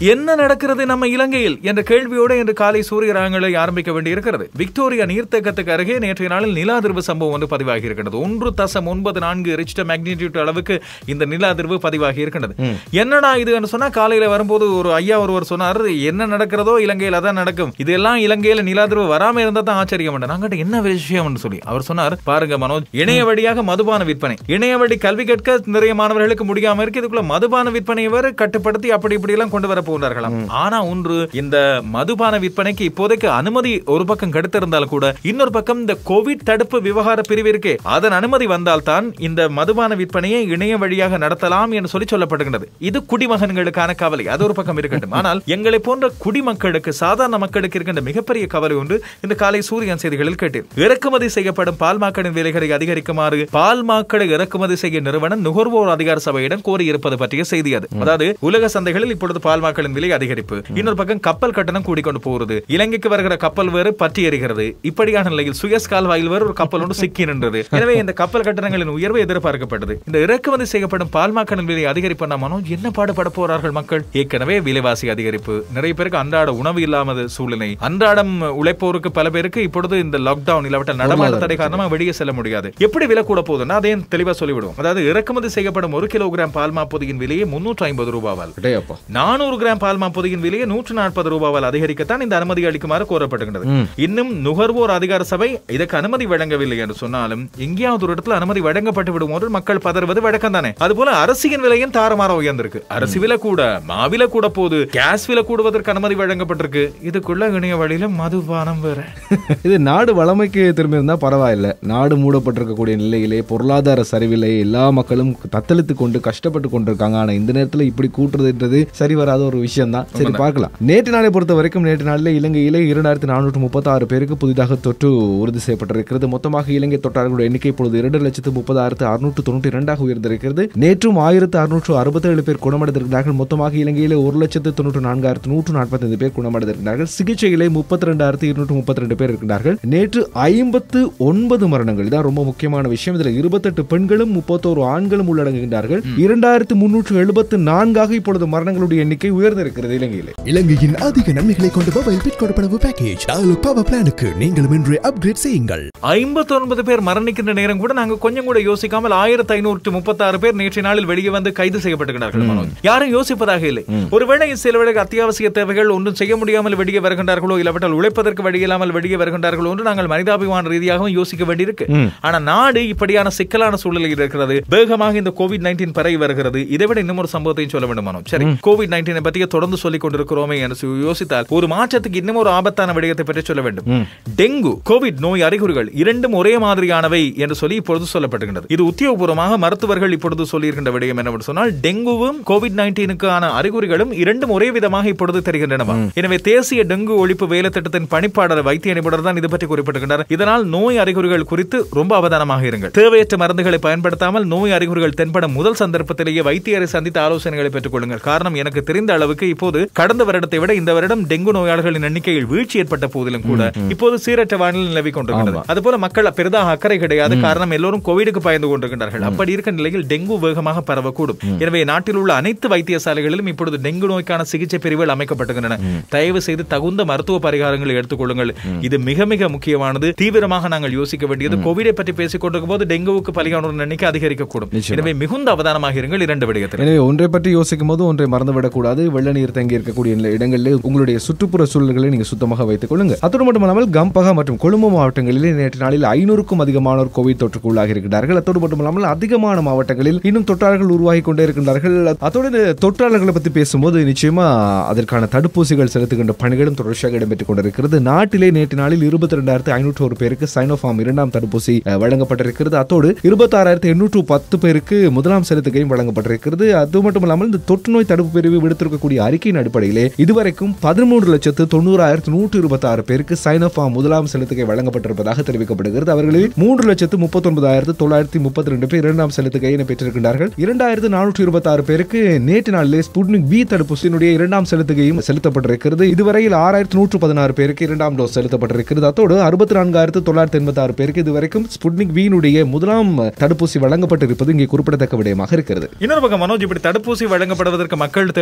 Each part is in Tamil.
என்ன நடக்கிறது நம்ம இலங்கையில் என்ற கேள்வியோடு இன்று காலை சூரிய ராகங்களை ஆரம்பிக்க வேண்டியிருக்கிறது விக்டோரியா நீர்த்தேக்கத்துக்கு அருகே நேற்றைய நாளில் நில அதிர்வு சம்பவம் வந்து பதிவாகி இருக்கிறது ஒன்று தசம் ஒன்பது நான்கு ரிச்சிட்ட மேக்னிடியூட் அளவுக்கு இந்த நில அதிர்வு பதிவாகி இருக்கின்றது என்னடா இது சொன்னா காலையில வரும்போது ஒரு ஐயா ஒருவர் சொன்னார் என்ன நடக்கிறதோ இலங்கையில் அதான் நடக்கும் இதெல்லாம் இலங்கையில நில அதிர்வு வராம இருந்தா தான் ஆச்சரியம் பண்ண நாங்கிட்ட என்ன விஷயம்னு சொல்லி அவர் சொன்னார் பாருங்க மனோஜ் இணைய வழியாக மதுபான விற்பனை இணைய வழி கல்வி கற்க நிறைய மாணவர்களுக்கு முடியாம இருக்கு இதுக்குள்ள மதுபான விற்பனை வேறு கட்டுப்படுத்தி அப்படி இப்படி எல்லாம் கொண்டு வர போகிறார்களாம் ஆனா ஒன்று இந்த மதுபான விற்பனைக்கு இப்போதைக்கு அனுமதி ஒரு பக்கம் கெடுத்திருந்தாலும் கூட இன்னொரு பக்கம் இந்த கோவிட் தடுப்பு விவகார பிரிவு இருக்கே அதன் அனுமதி வந்தால்தான் இந்த மதுபான விற்பனையை இணைய வழியாக நடத்தலாம் என்று சொல்லி சொல்லப்படுகின்றது இது குடிமகன்களுக்கான கவலை அது ஒரு பக்கம் இருக்கட்டும் ஆனால் எங்களை போன்ற குடிமக்களுக்கு சாதாரண மக்களுக்கு இருக்கின்ற மிகப்பெரிய கவலை ஒன்று இந்த காலை சூரியன் செய்திகளில் கேட்டேன் இறக்குமதி செய்யப்படும் பால் மாக்களின் விலைகளை அதிகரிக்குமாறு பால் மாக்களை இறக்குமதி செய்ய நிறுவனம் நுகர்வோர் அதிகார சபையிடம் கோரியிருப்பது பற்றிய செய்தி அது அதாவது உலக சந்தைகளில் இப்பொழுது பால் மாக்களின் விலை அதிகரிப்பு இன்னொரு பக்கம் கப்பல் கட்டணம் கூடிக்கொண்டு போகிறது இலங்கைக்கு வருகிற கப்பல் வேறு பற்றி எறிகிறது இப்படியான நிலையில் சுயஸ் கால்வாயில் வேறு ஒரு கப்பல் ஒன்று சிக்கி நின்றது எனவே இந்த கப்பல் கட்டணங்களின் உயர்வு எதிர்பார்க்கப்பட்டது இந்த இறக்குமதி செய்யப்படும் பால் மாக்களின் விலை அதிகரிப்பு மனோஜ் என்ன பாடுபட போறார்கள் மக்கள் ஏற்கனவே விலைவாசி அதிகரிப்பு நிறைய பேருக்கு அன்றாட உணவு இல்லாமது சூழ்நிலை அன்றாடம் உழைப்போருக்கு பல பேருக்கு இப்பொழுது இந்த லாக்டவுன் இல்லாவிட்டால் நடமாட்ட தடை காரணமா வெளியே செல்ல முடியாது எப்படி விலை கூட போகுதுன்னா அதையும் தெளிவா சொல்லிவிடுவோம் அதாவது இறக்குமதி செய்யப்படும் ஒரு கிலோகிராம் பால்மா பொதியின் விலையை முன்னூற்று ஐம்பது ரூபாவால் டேப்பா நானூறு கிராம் பால்மா பொதியின் விலையை நூற்று நாற்பது ரூபாவால் அதிகரிக்கத்தான் இந்த அனுமதி அளிக்குமாறு கோரப்படுகின்றது இன்னும் நுகர்வோர் அதிகார சபை இதற்கு அனுமதி வழங்கவில்லை என்று சொன்னாலும் எங்கேயாவது ஒரு இடத்துல அனுமதி வழங்கப்பட்டு விடும் போது மக்கள் பதறுவது வழக்கம் தானே அதுபோல அரசியின் விலையும் தாறுமாற உயர்ந்திருக்கு அரிசி விலை கூட மாவில கூட போகுது கேஸ் விலை கூடுவதற்கு அனுமதி வழங்கப்பட்டிருக்கு இதுக்குள்ள இணைய வழியில மதுபானம் வேற இது நாடு வளமைக்கு திரும்பி இருந்தா பரவாயில்ல நாடு மூடப்பட்டிருக்கக்கூடிய நிலையிலே பொருளாதார சரிவிலே எல்லா மக்களும் தத்தளித்து கொண்டு கஷ்டப்பட்டு கொண்டிருக்காங்க ஆனா இந்த நேரத்துல இப்படி கூட்டுறதுன்றது சரி வராத ஒரு விஷயம் தான் சரி பார்க்கலாம் நேற்று நாளை பொறுத்த வரைக்கும் நேற்று நாளில் இலங்கையிலே இரண்டாயிரத்தி நானூற்று முப்பத்தி ஆறு பேருக்கு புதிதாக தொற்று உறுதி செய்யப்பட்டிருக்கிறது மொத்தமாக இலங்கை தொற்றாளர்களுடைய எண்ணிக்கை இப்பொழுது இரண்டு லட்சத்து முப்பதாயிரத்து அறுநூற்று தொண்ணூற்றி இரண்டாக உயர்ந்திருக்கிறது நேற்றும் ஆயிரத்து அறுநூற்று அறுபத்தேழு பேர் குணமடைந்திருக்கிறார்கள் மொத்தமாக இலங்கையிலே ஒரு லட்சத்து தொண்ணூற்று நான்காயிரத்து நூற்று நாற்பத்தைந்து பேர் குணமடைந்திருக்கிறார்கள் சிகிச்சையிலே முப்பத்தி ரெண்டாயிரத்து இருநூற்று முப்பத்தி ரெண்டு பேர் இருக்கிறார்கள் நேற்று ஐம்பத்து ஒன்பது மரணங்கள் இதான் ரொம்ப முக்கியமான விஷயம் இதுல இருபத்தெட்டு பெண்களும் முப்பத்தோரு ஆண்களும் உள்ளடங்குகின்றார்கள் இரண்டாயிரத்து முன்னூற்று எழுபத்து நான்காக இப்பொழுது மரணங்களுடைய எண்ணிக்கை உயர்ந்திருக்கிறது இலங்கையிலே இலங்கையின் அதிக நன்மைகளை கொண்ட மொபைல் பிட் கொடுப்பனவு பேக்கேஜ் டயலாக் பவர் பிளானுக்கு நீங்களும் இன்று அப்கிரேட் செய்யுங்கள் ஐம்பத்தி ஒன்பது பேர் மரணிக்கின்ற நேரம் கூட நாங்க கொஞ்சம் கூட யோசிக்காமல் ஆயிரத்தி ஐநூற்று முப்பத்தாறு பேர் நேற்றைய நாளில் வெளியே வந்து கைது செய்யப்பட்டிருக்கிறார்கள் மனோஜ் யாரும் யோசிப்பதாக இல்லை ஒருவேளை சில வேளை அத்தியாவசிய தேவைகள் ஒன்றும் செய்ய முடியாமல் வெளியே வருகின்றார்களோ இல்லாவிட்டால் உழைப்பதற்கு வழி இல்லாமல் வெளியே வருகின்றார்களோ என்று நாங்கள் மனிதாபிமான ரீதியாகவும் யோசிக்க வேண்டியிருக்கு ஆனா நாடு இப்படியான சிக்கலான சூழலில் இருக்கிறது வேகமாக இந்த கோவிட் நைன்டீன் பரவி வருகிறது இதை விட இன்னும் ஒரு சம்பவத்தையும் சொல்ல வேண்டும் மனோஜ் சரி கோவிட் நைன்டீனை பற்றி தொடர்ந்து சொல்லிக் கொண்டிருக்கிறோமே என்று சொல்லி யோசித்தால் ஒரு மாற்றத்துக்கு இன்னும் ஒரு ஆபத்தான விடயத்தை பற்றி சொல்ல வேண்டும் டெங்கு கோவிட் நோய் அறிகுறிகள் இரண்டும் ஒரே மாதிரியானவை என்று சொல்லி இப்பொழுது சொல்லப்படுகின்றது இது உத்தியோகபூர்வமாக மருத்துவர்கள் இப்பொழுது சொல்லியிருக்கின்ற விடயம் என்னவென்று சொன்னால் டெங்குவும் கோவிட் நைன்டீனுக்கான அறிகுறிகளும் இரண்டும் ஒரே விதமாக இப்பொழுது தெரிகின்றனவா எனவே தேசிய டெங்கு ஒழிப்பு வேலை திட்டத்தின் பணிப்பாளர் வைத்திய நிபுணர் தான் இது பற்றி குறிப்பிட்டிருக்கின்றனர் இதனால் நோய் அறிகுறிகள் குறித்து ரொம்ப அவதானமாக இருங்கள் தேவையற்ற மருந்துகளை பயன்படுத்தாமல் நோய் அறிகுறிகள் தென்படும் முதல் சந்தர்ப்பத்திலேயே வைத்தியரை சந்தித்து ஆலோசனைகளை பெற்றுக் கொள்ளுங்கள் காரணம் எனக்கு தெரிந்த அளவுக்கு இப்போது கடந்த வருடத்தை விட இந்த வருடம் டெங்கு நோயாளர்களின் எண்ணிக்கையில் வீழ்ச்சி ஏற்பட்ட போதிலும் கூட இப்போது சீரற்ற வானிலை நிலவி கொண்டிருக்கிறது அதுபோல மக்கள் பெரிதாக அக்கறை கிடையாது காரணம் எல்லோரும் கோவிடுக்கு பயந்து கொண்டிருக்கின்றார்கள் அப்படி இருக்க நிலையில் டெங்கு வேகமாக பரவக்கூடும் எனவே நாட்டில் உள்ள அனைத்து வைத்தியசாலைகளிலும் இப்பொழுது டெங்கு நோய்க்கான சிகிச்சை பிரிவுகள் அமைக்கப்பட்டுகின்றன தயவு செய்து தகுந்த மருத்துவ பரிகாரங்களை எடுத்துக்கொள்ளுங்கள் இது மிக மிக முக்கியமானது தீவிரமாக நாங்கள் யோசிக்க வேண்டியது கோவிடை பற்றி பேசிக் கொண்டிருக்கும் போது டெங்குவுக்கு பலியானோர் எண்ணிக்கை அதிகரிக்கக்கூடும் எனவே மிகுந்த அவதானமாக இருங்கள் இரண்டு விடயத்தில் எனவே ஒன்றை பற்றி யோசிக்கும் போது ஒன்றை மறந்துவிடக்கூடாது வெள்ள நீர் தங்கி இருக்கக்கூடிய நில- இடங்களில் உங்களுடைய சுற்றுப்புற சூழல்களை நீங்க சுத்தமாக வைத்துக் கொள்ளுங்க அதோடு மட்டுமல்லாமல் கம்பகா மற்றும் கொழும்பு மாவட்டங்களிலே நேற்று நாளில் ஐநூறுக்கும் அதிகமானோர் கோவிட் தொற்றுக்கு உள்ளாகி இருக்கிறார்கள் அத்தோடு மட்டுமல்லாமல் அதிகமான மாவட்டங்களில் இன்னும் தொற்றாளர்கள் உருவாகி கொண்டே இருக்கின்றார்கள் அதோடு இந்த தொற்றாளர்களை பற்றி பேசும்போது நிச்சயமா அதற்கான தடுப்பூசிகள் செலுத்துகின்ற பணிகளும் தொடர்ச்சியாக இடம்பெற்றுக் கொண்டிருக்கிறது நாட்டிலே நேற்று நாளில் இருபத்தி ரெண்டாயிரத்து ஐநூற்று ஒரு பேருக்கு சைனோஃபார்ம் இரண்டாம் தடுப்பூசி அஹ், வழங்கப்பட்டிருக்கிறது அத்தோடு இருபத்தாறாயிரத்து எண்ணூற்று பத்து பேருக்கு முதலாம் செலுத்துகையும் வழங்கப்பட்டிருக்கிறது அது மட்டும் இல்லாமல் இந்த தொற்று நோய் தடுப்பு பிரிவு விடுத்திருக்கக்கூடிய அறிக்கையின் அடிப்படையிலே இதுவரைக்கும் பதிமூன்று லட்சத்து தொண்ணூறாயிரத்து நூற்று இருபத்தி ஆறு பேருக்கு சைனோஃபார்ம் முதலாம் செலுத்துகை வழங்கப்பட்டிருப்பதாக தெரிவிக்கப்படுகிறது அவர்களில் மூன்று லட்சத்து முப்பத்தொன்பதாயிரத்து தொள்ளாயிரத்தி முப்பத்தி ரெண்டு பேர் இரண்டாம் செலுத்துகையினை பெற்றிருக்கின்றார்கள் இரண்டாயிரத்து நானூற்று இருபத்தி ஆறு பேருக்கு நேற்று நாளிலே ஸ்புட்னிக் பி தடுப்பூசியினுடைய இரண்டாம் செலுத்துகையும் செலுத்தப்பட்டிருக்கிறது இதுவரையில் ஆறாயிரத்து நூற்று பதினாறு பேருக்கு இரண்டாம் டோஸ் செலுத்தப்பட்டிருக்கிறது அத்தோடு அறுபத்தி நான்காயிரத்து தொள்ளாயிரத்தி எண்பத்தி ஆறு பேருக்கு இதுவரைக்கும் ஸ்புட்னிக் வியினுடைய முதலாம் தடுப்பூசி வழங்கப்பட்டிருப்பது இங்கே குறிப்பிடத்தக்க விடயமாக இருக்கிறது இன்னொரு பக்கம் மனோஜ் இப்படி தடுப்பூசி வழங்கப்படுவதற்கு மக்கள் தேடிக்கொண்டிருக்கிறார்கள்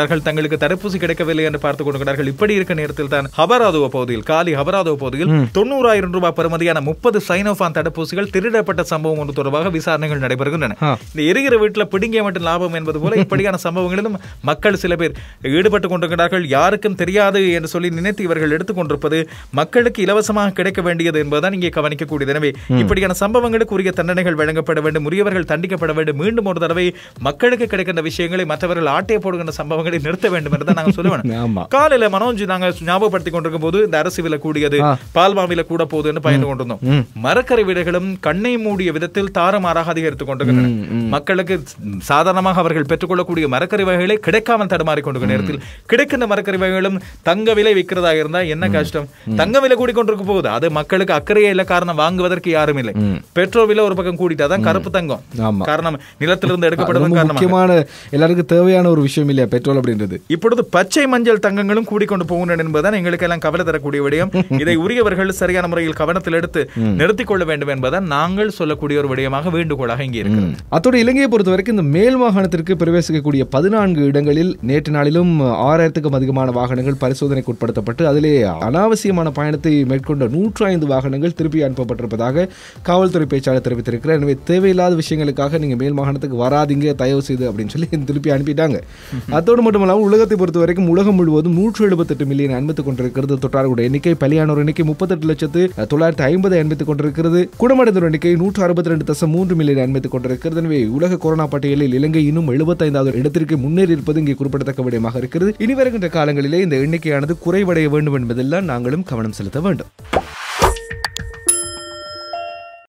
கொண்டிருக்கிறார்கள் தங்களுக்கு தடுப்பூசி கிடைக்கவில்லை என்று பார்த்துக் கொண்டிருக்கிறார்கள் இப்படி இருக்க நேரத்தில் தான் ஹபராதுவ பகுதியில் காலி ஹபராதுவ பகுதியில் தொண்ணூறாயிரம் ரூபாய் பெறுமதியான முப்பது சைனோஃபான் தடுப்பூசிகள் திருடப்பட்ட சம்பவம் ஒன்று தொடர்பாக விசாரணைகள் நடைபெறுகின்றன ஆ. இந்த எரிகிற வீட்டுல பிடுங்கிய மட்டும் லாபம் என்பது போல இப்படியான சம்பவங்களிலும் மக்கள் சில பேர் ஈடுபட்டு கொண்டிருக்கிறார்கள் யாருக்கும் தெரியாது என்று சொல்லி நினைத்து இவர்கள் எடுத்துக்கொண்டிருப்பது மக்களுக்கு இலவசமாக கிடைக்க வேண்டியது என்பதுதான் இங்கே கவனிக்கக்கூடியது எனவே இப்படியான சம்பவங்களுக்கு உரிய தண்டனைகள் வழங்கப்பட வேண்டும் உரியவர்கள் தண்டிக்கப்பட வேண்டும் மீண்டும் ஒரு தடவை மக்களுக்கு கிடைக்கின்ற விஷயங்களை மற்றவர்கள் ஆட்டைய போடுகின்ற சம்பவங்களை நிறுத்த வேண்டும் என்று தான் நாங்கள் சொல்லுவேன் ஆமா காலையில மனோஜ் நாங்க ஞாபகப்படுத்திக் கொண்டிருக்கும் போது இந்த அரசு விலை கூடியது பால்மா விலை கூட போகுதுன்னு பயந்து கொண்டிருந்தோம் மரக்கறி விலைகளும் கண்ணை மூடிய விதத்தில் தாறுமாறாக அதிகரித்துக் கொண்டிருக்கின்றன மக்களுக்கு சாதாரணமாக அவர்கள் பெற்றுக்கொள்ளக்கூடிய மரக்கறி வகைகளை கிடைக்காமல் தடுமாறி கொண்டிருக்கிற நேரத்தில் கிடைக்கின்ற மரக்கறி வகைகளும் தங்க விலை விற்கிறதா இருந்தா என்ன கஷ்டம் தங்க விலை கூடி கொண்டிருக்க போகுது அது மக்களுக்கு அக்கறையே இல்ல காரணம் வாங்குவதற்கு யாரும் இல்லை பெட்ரோல் விலை ஒரு பக்கம் கூடிட்டாதான் கருப்பு தங்கம் ஆமா. காரணம் நிலத்திலிருந்து ரொம்ப எடுக்கப்படுவதன் காரணமாக முக்கியமான எல்லாருக்கும் தேவையான ஒரு விஷயம் இல்லையா பெட்ரோல் அப்படின்றது இப்பொழுது பச்சை மஞ்சள் தங்கங்களும் கூடிக்கொண்டு போகின்றன என்பதுதான் எங்களுக்கு எல்லாம் கவலை தரக்கூடிய விடயம் இதை உரியவர்கள் சரியான முறையில் கவனத்தில் எடுத்து நிறுத்திக் கொள்ள வேண்டும் என்பதுதான் நாங்கள் சொல்லக்கூடிய ஒரு விடயமாக வேண்டுகோளாக இங்கே இருக்கிறது அத்தோட இலங்கையை பொறுத்த வரைக்கும் இந்த மேல் மாகாணத்திற்கு பிரவேசிக்கக்கூடிய பதினான்கு இடங்களில் நேற்று நாளிலும் ஆறாயிரத்துக்கும் அதிகமான வாகனங்கள் பரிசோதனைக்கு உட்படுத்தப்பட்டு அதிலே அனாவசியமான பயணத்தை மேற்கொண்ட நூற்று ஐந்து வாகனங்கள் திருப்பி அனுப்பப்பட்டிருப்பதாக காவல்துறை பேச்சாளர் தெரிவித்திருக்கிறார் எனவே தேவையில்லாத விஷயங்களுக்காக நீங்க மேல் மாகாணத்துக்கு வராதீங்க தயவு செய்து அப்படின்னு சொல்லி திருப்பி அனுப்பிட்டாங்க அத்தோடு மட்டுமல்லாமல் உலகத்தை பொறுத்த வரைக்கும் உலகம் முழுவதும் நூற்று எழுபத்தெட்டு மில்லியன் அனுமதித்துக் கொண்டிருக்கிறது தொற்றாளர்களுடைய எண்ணிக்கை பலியானோர் எண்ணிக்கை முப்பத்தெட்டு லட்சத்து தொள்ளாயிரத்தி ஐம்பது அனுமதித்துக் கொண்டிருக்கிறது குணமடைந்தோர் எண்ணிக்கை நூற்று அறுபத்தி ரெண்டு தசம் மூன்று மில்லியன் அனுமதித்துக் கொண்டிருக்கிறது எனவே உலக கொரோனா பட்டியலில் இலங்கை இன்னும் எழுபத்தைந்தாவது இடத்திற்கு முன்னேறி இருப்பது இங்கே குறிப்பிடத்தக்க விடயமாக இருக்கிறது இனி வருகின்ற காலங்களிலே இந்த எண்ணிக்கையானது குறைவடைய வேண்டும் என்பதெல்லாம் நாங்களும் கவனம் செலுத்த வேண்டும்